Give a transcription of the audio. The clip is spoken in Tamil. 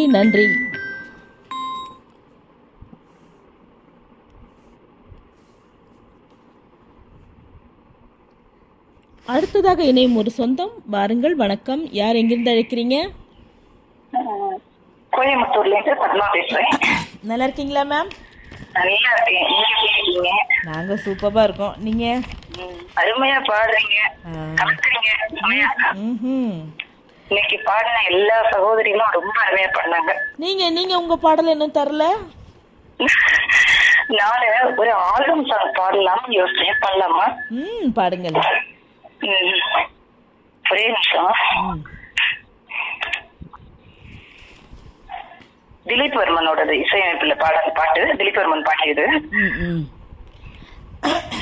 நன்றி அடுத்ததாக இணையும் ஒரு சொந்தம் வாருங்கள் வணக்கம் யார் எங்கிருந்து அழைக்கிறீங்க கோயம்புத்தூர்ல இருந்து பத்மா பேசுறேன் நல்லா இருக்கீங்களா மேம் நல்லா இருக்கேன் நீங்க எப்படி இருக்கீங்க நாங்க சூப்பரா இருக்கோம் நீங்க ம், அருமையா பாடுறீங்க ஆ. கலக்குறீங்க செமையா. ம்ஹும். இன்னைக்கு பாடின எல்லா சகோதரிகளும் ரொம்ப அருமையா பாடினாங்க நீங்க நீங்க உங்க பாடல் இன்னும் தரல நானு ஒரு ஆல்பம் சாங் பாடலாம்னு யோசிச்சேன் பண்ணலாமா ம் பாடுங்கள் ம். ஒரே நிமிஷம் ம். திலீப் வர்மனோடது இசையமைப்புல பாடாத பாட்டு திலீப் வர்மன் பாடியது ம் ம்